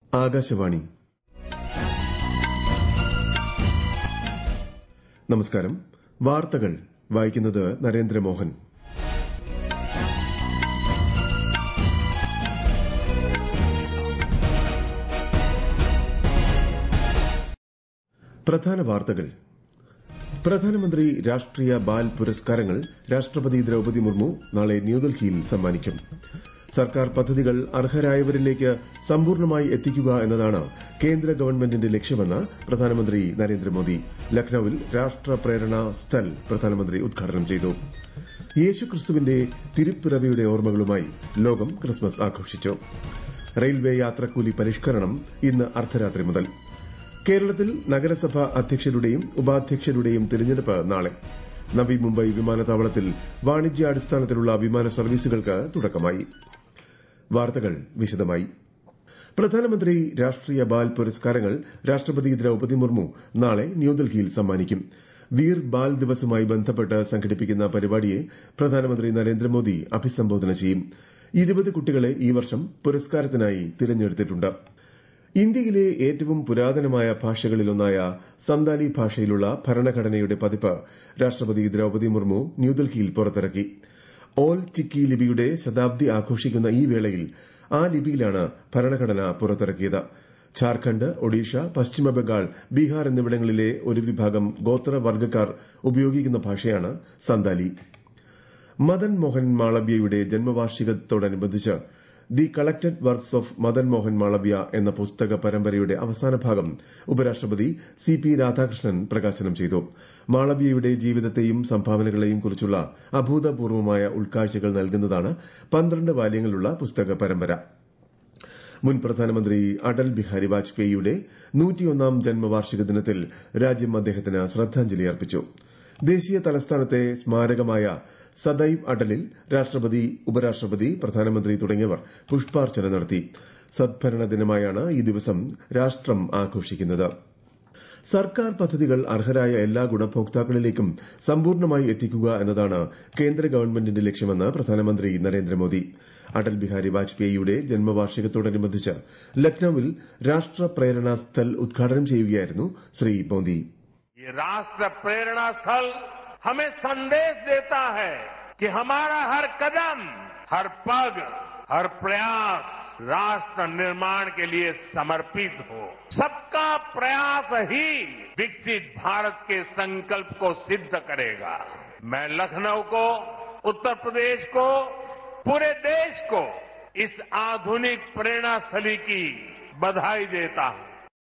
ആകാശവാണി നമസ്കാരം വാർത്തകൾ വായിക്കുന്നത് നരേന്ദ്രമോഹൻ പ്രധാന വാർത്തകൾ പ്രധാനമന്ത്രി രാഷ്ട്രീയ ബാൽ പുരസ്കാരങ്ങൾ രാഷ്ട്രപതി ദ്രൌപതി മുർമു നാളെ ന്യൂഡൽഹിയിൽ സമ്മാനിക്കും സർക്കാർ പദ്ധതികൾ അർഹരായവരിലേക്ക് സമ്പൂർണ്ണമായി എത്തിക്കുക എന്നതാണ് കേന്ദ്ര ഗവൺമെന്റിന്റെ ലക്ഷ്യമെന്ന് പ്രധാനമന്ത്രി നരേന്ദ്രമോദി ലക്നൌവിൽ രാഷ്ട്രപ്രേരണ സ്ഥൽ പ്രധാനമന്ത്രി ഉദ്ഘാടനം ചെയ്തു യേശുക്രിസ്തുവിന്റെ തിരുപ്പിറവിയുടെ ഓർമ്മകളുമായി ലോകം ക്രിസ്മസ് ആഘോഷിച്ചു റെയിൽവേ യാത്രക്കൂലി പരിഷ്കരണം ഇന്ന് അർദ്ധരാത്രി മുതൽ കേരളത്തിൽ നഗരസഭാ അധ്യക്ഷരുടെയും ഉപാധ്യക്ഷരുടെയും തിരഞ്ഞെടുപ്പ് നാളെ നവി മുംബൈ വിമാനത്താവളത്തിൽ വാണിജ്യാടിസ്ഥാനത്തിലുള്ള വിമാന സർവീസുകൾക്ക് തുടക്കമായി വാർത്തകൾ വിശദമായി പ്രധാനമന്ത്രി രാഷ്ട്രീയ ബാൽ പുരസ്കാരങ്ങൾ രാഷ്ട്രപതി ദ്രൌപതി മുർമു നാളെ ന്യൂഡൽഹിയിൽ സമ്മാനിക്കും വീർ ബാൽ ദിവസുമായി ബന്ധപ്പെട്ട് സംഘടിപ്പിക്കുന്ന പരിപാടിയെ പ്രധാനമന്ത്രി നരേന്ദ്രമോദി അഭിസംബോധന ചെയ്യും ഇരുപത് കുട്ടികളെ ഈ വർഷം പുരസ്കാരത്തിനായി തിരഞ്ഞെടുത്തിട്ടുണ്ട് ഇന്ത്യയിലെ ഏറ്റവും പുരാതനമായ ഭാഷകളിലൊന്നായ സന്താലി ഭാഷയിലുള്ള ഭരണഘടനയുടെ പതിപ്പ് രാഷ്ട്രപതി ദ്രൌപതി മുർമു ന്യൂഡൽഹിയിൽ പുറത്തിറക്കി ഓൽ ടിക്കി ലിപിയുടെ ശതാബ്ദി ആഘോഷിക്കുന്ന ഈ വേളയിൽ ആ ലിപിയിലാണ് ഭരണഘടന പുറത്തിറക്കിയത് ഝാർഖണ്ഡ് ഒഡീഷ പശ്ചിമബംഗാൾ ബീഹാർ എന്നിവിടങ്ങളിലെ ഒരു വിഭാഗം ഗോത്രവർഗ്ഗക്കാർ ഉപയോഗിക്കുന്ന ഭാഷയാണ് സന്താലി മദൻ മോഹൻ മാളവ്യയുടെ ജന്മവാർഷികത്തോടനുബന്ധിച്ച് the collected works of Madan Mohan Malaviya എന്ന പുസ്തക പരമ്പരയുടെ അവസാന ഭാഗം ഉപരാഷ്ട്രപതി സി പി രാധാകൃഷ്ണൻ പ്രകാശനം ചെയ്തു മാളവ്യയുടെ ജീവിതത്തെയും സംഭാവനകളെയും കുറിച്ചുള്ള അഭൂതപൂർവമായ ഉൾക്കാഴ്ചകൾ നൽകുന്നതാണ് പന്ത്രണ്ട് വാല്യങ്ങളുള്ള പുസ്തക പരമ്പര മുൻ പ്രധാനമന്ത്രി അടൽ ബിഹാരി വാജ്പേയിയുടെ നൂറ്റിയൊന്നാം ജന്മവാർഷിക ദിനത്തിൽ രാജ്യം അദ്ദേഹത്തിന് ശ്രദ്ധാഞ്ജലി അർപ്പിച്ചു ദേശീയ തലസ്ഥാനത്തെ സ്മാരകമായ സദൈവ് അടലിൽ രാഷ്ട്രപതി ഉപരാഷ്ട്രപതി പ്രധാനമന്ത്രി തുടങ്ങിയവർ പുഷ്പാർച്ചന നടത്തി സദ്ഭരണ ദിനമായാണ് ഈ ദിവസം രാഷ്ട്രം ആഘോഷിക്കുന്നത് സർക്കാർ പദ്ധതികൾ അർഹരായ എല്ലാ ഗുണഭോക്താക്കളിലേക്കും സമ്പൂർണ്ണമായി എത്തിക്കുക എന്നതാണ് കേന്ദ്ര ഗവൺമെന്റിന്റെ ലക്ഷ്യമെന്ന് പ്രധാനമന്ത്രി നരേന്ദ്രമോദി അടൽ ബിഹാരി വാജ്പേയിയുടെ ജന്മവാർഷികത്തോടനുബന്ധിച്ച് ലക്നൌവിൽ രാഷ്ട്രപ്രേരണ സ്ഥൽ ഉദ്ഘാടനം ചെയ്യുകയായിരുന്നു ശ്രീ മോദി ये राष्ट्र प्रेरणा स्थल हमें संदेश देता है कि हमारा हर कदम हर पग हर प्रयास राष्ट्र निर्माण के लिए समर्पित हो सबका प्रयास ही विकसित भारत के संकल्प को सिद्ध करेगा मैं लखनऊ को उत्तर प्रदेश को पूरे देश को इस आधुनिक प्रेरणा स्थली की बधाई देता हूं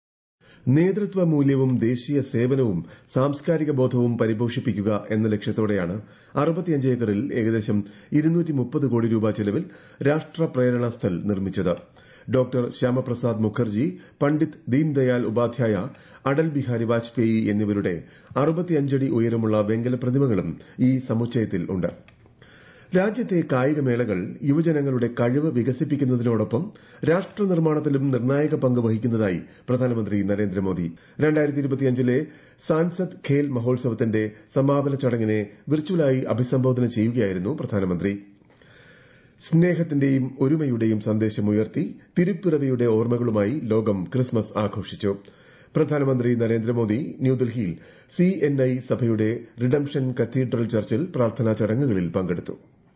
നേതൃത്വ മൂല്യവും ദേശീയ സേവനവും സാംസ്കാരിക ബോധവും പരിപോഷിപ്പിക്കുക എന്ന ലക്ഷ്യത്തോടെയാണ് അറുപത്തിയഞ്ച് ഏക്കറിൽ ഏകദേശം കോടി രൂപ ചെലവിൽ രാഷ്ട്രപ്രേരണ സ്ഥൽ നിർമ്മിച്ചത് ഡോക്ടർ ശ്യാമപ്രസാദ് മുഖർജി പണ്ഡിറ്റ് ദീൻദയാൽ ഉപാധ്യായ അടൽ ബിഹാരി വാജ്പേയി എന്നിവരുടെ അറുപത്തിയഞ്ചടി ഉയരമുള്ള വെങ്കല പ്രതിമകളും ഈ സമുച്ചയത്തിൽ ഉണ്ട് രാജ്യത്തെ കായികമേളകൾ യുവജനങ്ങളുടെ കഴിവ് വികസിപ്പിക്കുന്നതിനോടൊപ്പം രാഷ്ട്ര നിർമ്മാണത്തിലും നിർണായക പങ്ക് വഹിക്കുന്നതായി പ്രധാനമന്ത്രി നരേന്ദ്രമോദി ലെ സാൻസദ് ഖേൽ മഹോത്സവത്തിന്റെ സമാപന ചടങ്ങിനെ വിർച്വലായി അഭിസംബോധന ചെയ്യുകയായിരുന്നു പ്രധാനമന്ത്രി സ്നേഹത്തിന്റെയും ഒരുമയുടെയും സന്ദേശമുയർത്തി തിരുപ്പിറവിയുടെ ഓർമ്മകളുമായി ലോകം ക്രിസ്മസ് ആഘോഷിച്ചു പ്രധാനമന്ത്രി നരേന്ദ്രമോദി ന്യൂഡൽഹിയിൽ സി എൻ ഐ സഭയുടെ റിഡംഷൻ കത്തീഡ്രൽ ചർച്ചിൽ പ്രാർത്ഥനാ ചടങ്ങുകളിൽ പങ്കെടുത്തു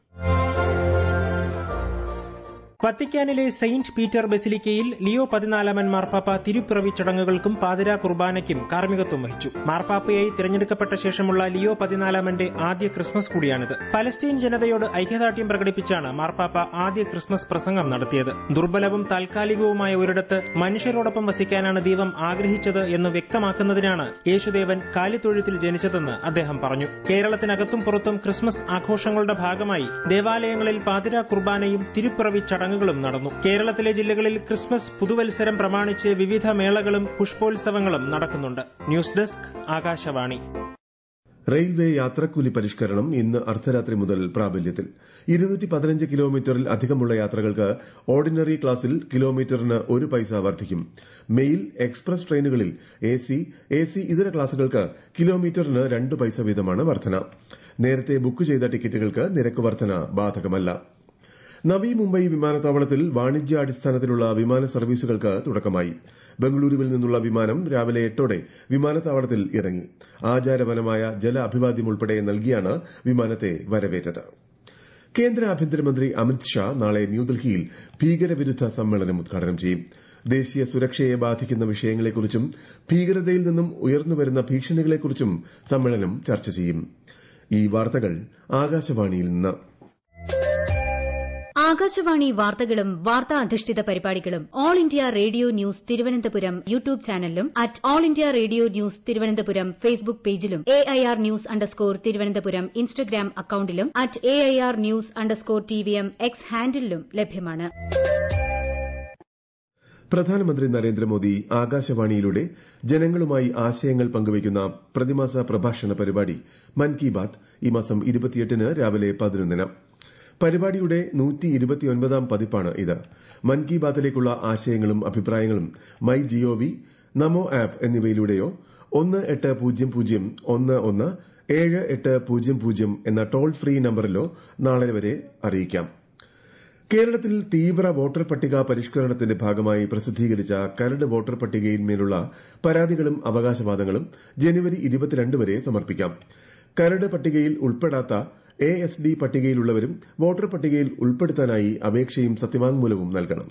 വത്തിക്കാനിലെ സെയിന്റ് പീറ്റർ ബസിലിക്കയിൽ ലിയോ പതിനാലാമൻ മാർപ്പാപ്പ തിരുപ്പിറവി ചടങ്ങുകൾക്കും പാതിരാ കുർബാനയ്ക്കും കാർമ്മികത്വം വഹിച്ചു മാർപ്പാപ്പയായി തിരഞ്ഞെടുക്കപ്പെട്ട ശേഷമുള്ള ലിയോ പതിനാലാമന്റെ ആദ്യ ക്രിസ്മസ് കൂടിയാണിത് പലസ്തീൻ ജനതയോട് ഐക്യദാർഢ്യം പ്രകടിപ്പിച്ചാണ് മാർപ്പാപ്പ ആദ്യ ക്രിസ്മസ് പ്രസംഗം നടത്തിയത് ദുർബലവും താൽക്കാലികവുമായ ഒരിടത്ത് മനുഷ്യരോടൊപ്പം വസിക്കാനാണ് ദൈവം ആഗ്രഹിച്ചത് എന്ന് വ്യക്തമാക്കുന്നതിനാണ് യേശുദേവൻ കാലിത്തൊഴുത്തിൽ ജനിച്ചതെന്ന് അദ്ദേഹം പറഞ്ഞു കേരളത്തിനകത്തും പുറത്തും ക്രിസ്മസ് ആഘോഷങ്ങളുടെ ഭാഗമായി ദേവാലയങ്ങളിൽ പാതിരാ കുർബാനയും തിരുപ്പിറവി ചടങ്ങുകളും നടന്നു കേരളത്തിലെ ജില്ലകളിൽ ക്രിസ്മസ് പുതുവത്സരം പ്രമാണിച്ച് വിവിധ മേളകളും പുഷ്പോത്സവങ്ങളും നടക്കുന്നുണ്ട് ന്യൂസ് ഡെസ്ക് ആകാശവാണി റെയിൽവേ യാത്രക്കൂലി പരിഷ്കരണം ഇന്ന് അർദ്ധരാത്രി മുതൽ പ്രാബല്യത്തിൽ കിലോമീറ്ററിൽ അധികമുള്ള യാത്രകൾക്ക് ഓർഡിനറി ക്ലാസിൽ കിലോമീറ്ററിന് ഒരു പൈസ വർദ്ധിക്കും മെയിൽ എക്സ്പ്രസ് ട്രെയിനുകളിൽ എസി എസി ഇതര ക്ലാസുകൾക്ക് കിലോമീറ്ററിന് രണ്ട് പൈസ വീതമാണ് വർധന നേരത്തെ ബുക്ക് ചെയ്ത ടിക്കറ്റുകൾക്ക് നിരക്ക് വർധന ബാധകമല്ല നവി മുംബൈ വിമാനത്താവളത്തിൽ വാണിജ്യാടിസ്ഥാനത്തിലുള്ള വിമാന സർവീസുകൾക്ക് തുടക്കമായി ബംഗളൂരുവിൽ നിന്നുള്ള വിമാനം രാവിലെ എട്ടോടെ വിമാനത്താവളത്തിൽ ഇറങ്ങി ആചാരപരമായ ജല അഭിവാദ്യം ഉൾപ്പെടെ നൽകിയാണ് വിമാനത്തെ വരവേറ്റത് കേന്ദ്ര ആഭ്യന്തരമന്ത്രി അമിത് ഷാ നാളെ ന്യൂഡൽഹിയിൽ ഭീകരവിരുദ്ധ സമ്മേളനം ഉദ്ഘാടനം ചെയ്യും ദേശീയ സുരക്ഷയെ ബാധിക്കുന്ന വിഷയങ്ങളെക്കുറിച്ചും ഭീകരതയിൽ നിന്നും ഉയർന്നുവരുന്ന ഭീഷണികളെക്കുറിച്ചും സമ്മേളനം ചർച്ച ചെയ്യും ഈ വാർത്തകൾ ആകാശവാണിയിൽ നിന്ന് ആകാശവാണി വാർത്തകളും വാർത്താ അധിഷ്ഠിത പരിപാടികളും all India radio news Thiruvananthapuram YouTube ചാനലിലും at all India radio news Thiruvananthapuram Facebook പേജിലും A I R news underscore Thiruvananthapuram Instagram അക്കൌണ്ടിലും at A I R news underscore T V M X ഹാൻഡിലും ലഭ്യമാണ് പ്രധാനമന്ത്രി നരേന്ദ്രമോദി ആകാശവാണിയിലൂടെ ജനങ്ങളുമായി ആശയങ്ങൾ പങ്കുവയ്ക്കുന്ന പ്രതിമാസ പ്രഭാഷണ പരിപാടി മൻ കി ബാത് ഈ മാസം ഇരുപത്തിയെട്ടിന് രാവിലെ പതിനൊന്നിന് പരിപാടിയുടെ നൂറ്റി ഇരുപത്തിയൊൻപതാം പതിപ്പാണ് ഇത് മൻ കി ബാത്തിലേക്കുള്ള ആശയങ്ങളും അഭിപ്രായങ്ങളും മൈ ജിഒവി നമോ ആപ്പ് എന്നിവയിലൂടെയോ ഒന്ന് എട്ട് പൂജ്യം പൂജ്യം ഒന്ന് ഒന്ന് ഏഴ് എട്ട് പൂജ്യം പൂജ്യം എന്ന ടോൾ ഫ്രീ നമ്പറിലോ നാളെ വരെ അറിയിക്കാം കേരളത്തിൽ തീവ്ര വോട്ടർ പട്ടിക പരിഷ്കരണത്തിന്റെ ഭാഗമായി പ്രസിദ്ധീകരിച്ച കരട് വോട്ടർ പട്ടികയിന്മേലുള്ള പരാതികളും അവകാശവാദങ്ങളും ജനുവരി ഇരുപത്തിരണ്ട് വരെ സമർപ്പിക്കാം കരട് പട്ടികയിൽ ഉൾപ്പെടാത്ത എ എസ് ഡി പട്ടികയിലുള്ളവരും വോട്ടർ പട്ടികയിൽ ഉൾപ്പെടുത്താനായി അപേക്ഷയും സത്യവാങ്മൂലവും നൽകണം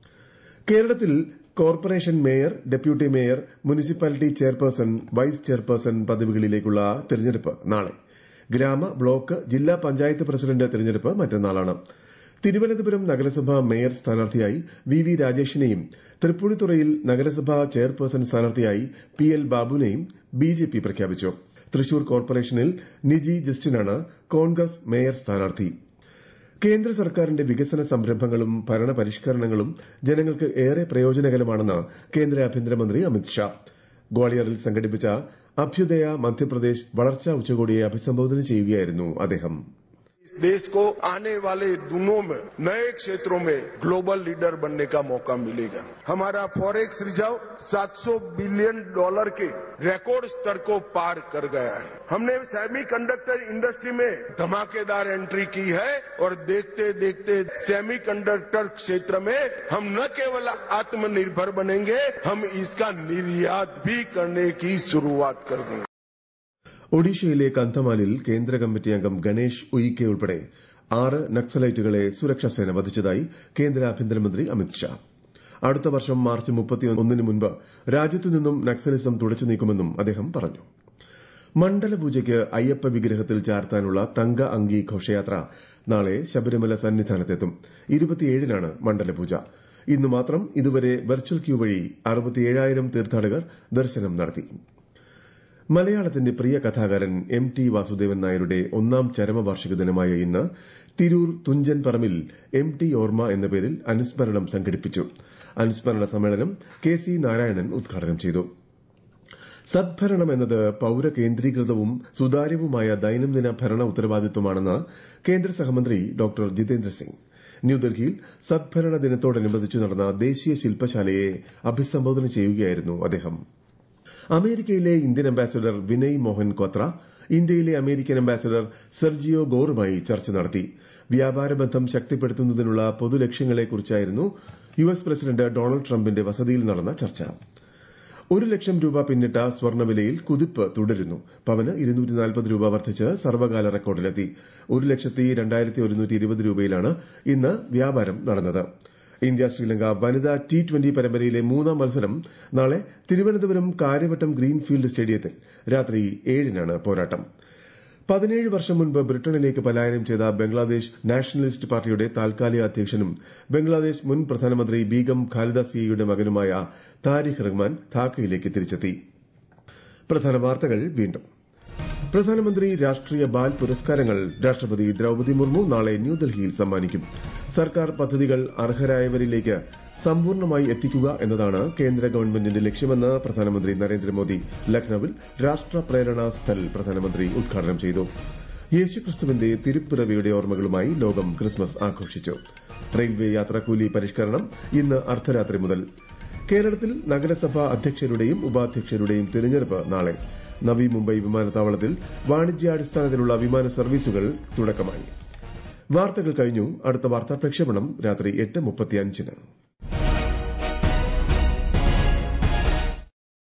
കേരളത്തിൽ corporation mayor deputy mayor municipality chairperson vice chairperson പദവികളിലേക്കുള്ള തെരഞ്ഞെടുപ്പ് നാളെ ഗ്രാമ ബ്ലോക്ക് ജില്ലാ പഞ്ചായത്ത് പ്രസിഡന്റ് തെരഞ്ഞെടുപ്പ് മറ്റന്നാളാണ് തിരുവനന്തപുരം നഗരസഭ മേയർ സ്ഥാനാർത്ഥിയായി വി വി രാജേഷിനെയും തൃപ്പൂണിത്തുറയിൽ നഗരസഭാ ചെയർപേഴ്സൺ സ്ഥാനാർത്ഥിയായി പി എൽ ബാബുവിനെയും ബി ജെ പി പ്രഖ്യാപിച്ചു തൃശൂർ കോർപ്പറേഷനിൽ നിജി ജസ്റ്റിനാണ് കോൺഗ്രസ് മേയർ സ്ഥാനാർത്ഥി കേന്ദ്ര സർക്കാരിന്റെ വികസന സംരംഭങ്ങളും ഭരണപരിഷ്കരണങ്ങളും ജനങ്ങൾക്ക് ഏറെ പ്രയോജനകരമാണെന്ന് കേന്ദ്ര ആഭ്യന്തരമന്ത്രി അമിത് ഷാ ഗ്വാളിയറിൽ സംഘടിപ്പിച്ച അഭ്യുദയ മധ്യപ്രദേശ് വളർച്ചാ ഉച്ചകോടിയെ അഭിസംബോധന ചെയ്യുകയായിരുന്നു അദ്ദേഹം इस देश को आने वाले दिनों में नए क्षेत्रों में ग्लोबल लीडर बनने का मौका मिलेगा हमारा फॉरेक्स रिजर्व 700 बिलियन डॉलर के रिकॉर्ड स्तर को पार कर गया है हमने सेमी कंडक्टर इंडस्ट्री में धमाकेदार एंट्री की है और देखते देखते सेमी कंडक्टर क्षेत्र में हम न केवल आत्मनिर्भर बनेंगे हम इसका निर्यात भी करने की शुरुआत कर देंगे ഒഡീഷയിലെ കന്ധമാലിൽ കേന്ദ്ര കമ്മിറ്റി അംഗം ഗണേഷ് ഉയിക്കെ ഉൾപ്പെടെ ആറ് നക്സലൈറ്റുകളെ സുരക്ഷാസേന വധിച്ചതായി കേന്ദ്ര ആഭ്യന്തരമന്ത്രി അമിത് ഷാ അടുത്ത വർഷം മാർച്ച് മുപ്പത്തിയൊന്നിന് മുൻപ് രാജ്യത്തു നിന്നും നക്സലിസം തുടച്ചു നീക്കുമെന്നും അദ്ദേഹം പറഞ്ഞു മണ്ഡലപൂജയ്ക്ക് അയ്യപ്പ വിഗ്രഹത്തിൽ ചാർത്താനുള്ള തങ്ക അങ്കി ഘോഷയാത്ര നാളെ ശബരിമല സന്നിധാനത്തെത്തും ഇരുപത്തിയേഴിനാണ് മണ്ഡലപൂജ ഇന്ന് മാത്രം ഇതുവരെ വെർച്വൽ ക്യൂ വഴി അറുപത്തിയേഴായിരം തീർത്ഥാടകർ ദർശനം നടത്തി മലയാളത്തിന്റെ പ്രിയ കഥാകാരൻ എം ടി വാസുദേവൻ നായരുടെ ഒന്നാം ചരമവാർഷിക ദിനമായ ഇന്ന് തിരൂർ തുഞ്ചൻ പറമ്പിൽ എം ടി ഓർമ്മ എന്ന പേരിൽ അനുസ്മരണം സംഘടിപ്പിച്ചു അനുസ്മരണ സമ്മേളനം കെ സി നാരായണൻ ഉദ്ഘാടനം ചെയ്തു സദ്ഭരണം എന്നത് പൌരകേന്ദ്രീകൃതവും സുതാര്യവുമായ ദൈനംദിന ഭരണ ഉത്തരവാദിത്വമാണെന്ന് കേന്ദ്ര സഹമന്ത്രി ഡോക്ടർ ജിതേന്ദ്ര സിംഗ് ന്യൂഡൽഹിയിൽ സദ്ഭരണ ദിനത്തോടനുബന്ധിച്ച് നടന്ന ദേശീയ ശില്പശാലയെ അഭിസംബോധന ചെയ്യുകയായിരുന്നു അദ്ദേഹം അമേരിക്കയിലെ ഇന്ത്യൻ അംബാസഡർ വിനയ് മോഹൻ ക്വത്ര ഇന്ത്യയിലെ അമേരിക്കൻ അംബാസഡർ സെർജിയോ ഗോറുമായി ചർച്ച നടത്തി വ്യാപാര ബന്ധം ശക്തിപ്പെടുത്തുന്നതിനുള്ള പൊതുലക്ഷ്യങ്ങളെക്കുറിച്ചായിരുന്നു യു എസ് പ്രസിഡന്റ് ഡൊണാൾഡ് ട്രംപിന്റെ വസതിയിൽ നടന്ന ചർച്ച ഒരു ലക്ഷം രൂപ പിന്നിട്ട സ്വർണ്ണവിലയിൽ കുതിപ്പ് തുടരുന്നു പവന് രൂപ വർദ്ധിച്ച് സർവകാല റെക്കോർഡിലെത്തി ഒരു ലക്ഷത്തി രണ്ടായിരത്തി ഒരുന്നൂറ്റി ഇരുപത് രൂപയിലാണ് ഇന്ന് വ്യാപാരം നടന്നത് ഇന്ത്യ ശ്രീലങ്ക വനിതാ ടി ട്വന്റി പരമ്പരയിലെ മൂന്നാം മത്സരം നാളെ തിരുവനന്തപുരം കാര്യവട്ടം ഗ്രീൻഫീൽഡ് സ്റ്റേഡിയത്തിൽ രാത്രി ഏഴിനാണ് പോരാട്ടം പതിനേഴ് വർഷം മുൻപ് ബ്രിട്ടനിലേക്ക് പലായനം ചെയ്ത ബംഗ്ലാദേശ് നാഷണലിസ്റ്റ് പാർട്ടിയുടെ താൽക്കാലിക അധ്യക്ഷനും ബംഗ്ലാദേശ് മുൻ പ്രധാനമന്ത്രി ബീഗം ഖാലിദ സിയയുടെ മകനുമായ താരിഖ് റഹ്മാൻ ധാക്കയിലേക്ക് തിരിച്ചെത്തി പ്രധാന വാർത്തകൾ വീണ്ടും പ്രധാനമന്ത്രി രാഷ്ട്രീയ ബാൽ പുരസ്കാരങ്ങൾ രാഷ്ട്രപതി ദ്രൌപതി മുർമു നാളെ ന്യൂഡൽഹിയിൽ സമ്മാനിക്കും സർക്കാർ പദ്ധതികൾ അർഹരായവരിലേക്ക് സമ്പൂർണ്ണമായി എത്തിക്കുക എന്നതാണ് കേന്ദ്ര ഗവൺമെന്റിന്റെ ലക്ഷ്യമെന്ന് പ്രധാനമന്ത്രി നരേന്ദ്രമോദി ലക്നൌവിൽ രാഷ്ട്ര പ്രേരണ സ്ഥൽ പ്രധാനമന്ത്രി ഉദ്ഘാടനം ചെയ്തു യേശുക്രിസ്തുവിന്റെ തിരുപ്പിറവിയുടെ ഓർമ്മകളുമായി ലോകം ക്രിസ്മസ് ആഘോഷിച്ചു റെയിൽവേ യാത്രാക്കൂലി പരിഷ്കരണം ഇന്ന് അർദ്ധരാത്രി മുതൽ കേരളത്തിൽ നഗരസഭാ അധ്യക്ഷരുടെയും ഉപാധ്യക്ഷരുടെയും തിരഞ്ഞെടുപ്പ് നാളെ നവി മുംബൈ വിമാനത്താവളത്തിൽ വാണിജ്യാടിസ്ഥാനത്തിലുള്ള വിമാന സർവീസുകൾ തുടക്കമായി വാർത്തകൾ കഴിഞ്ഞു അടുത്ത വാർത്താ പ്രക്ഷേപണം രാത്രി എട്ട് മുപ്പത്തിയഞ്ചിന്